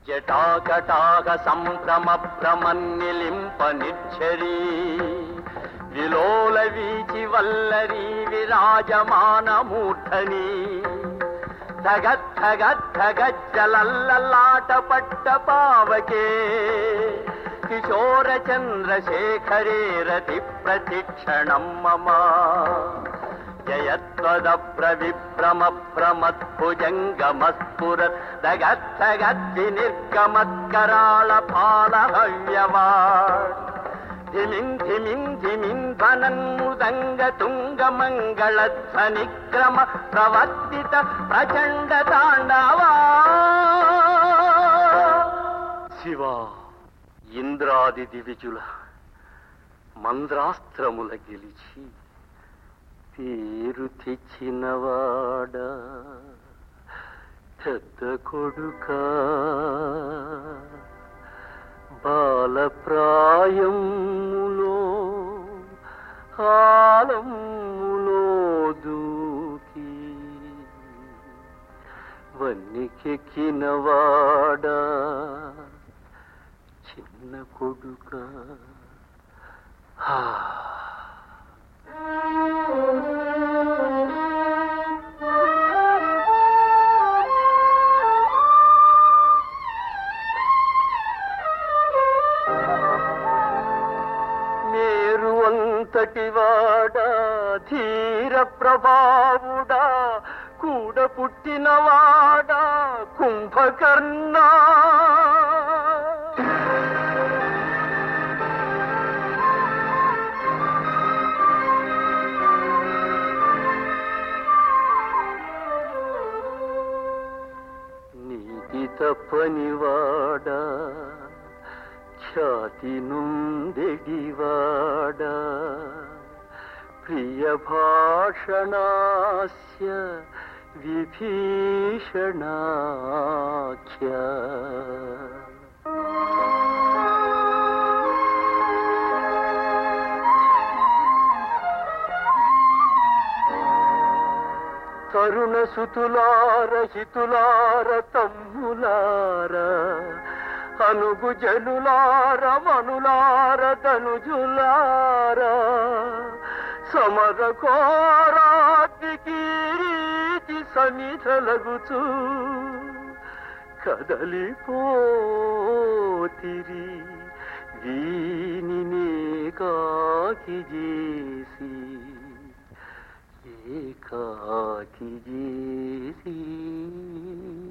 జటాకటాక సంభ్రమ భ్రమన్నిలింప నిర్ఝరీ విలోల వీచి వల్లరీ విరాజమాన మూర్ధని ధగద్ధగద్ధగజ్జలల్లలాట పట్ట పావకే కిశోర చంద్రశేఖరే రతి ప్రతిక్షణం మమ జయత్వద ప్రవిభ్రమ ప్రమద్భుజంగమస్ఫురత్ దగద్ధగద్ధి నిర్గమత్కరాళ పాలహవ్యవాడ్ ధిమిం ధిమిం ధిమిం ధనన్ముదంగ తుంగ మంగళధ్వనిక్రమ ప్రవర్తిత ప్రచండ తాండవా శివ ఇంద్రాది దివిజుల మంద్రాస్త్రముల గెలిచి పేరు తెచ్చినవాడా పెద్ద కొడుకా బాలప్రాయములో ఆలములో దూకి వన్నికెక్కినవాడా చిన్న కొడుక మేరు అంతటి వాడా ధీర ప్రభావుడా కూడ పుట్టినవాడా కుంభకర్ణా నీతి తప్పనివాడా ఖ్యాతి నుండెడివాడా ప్రియ భాషణాస్య విభీషణాఖ్య తరుణ సుతులార హితులార తమ్ములార అనుగు జనులార మనులార ధనుజులార సమర కోరాతికి సమిధలగుచు కదలిపోతిరి దీనినే కాకి చేసి ఏకాకి చేసి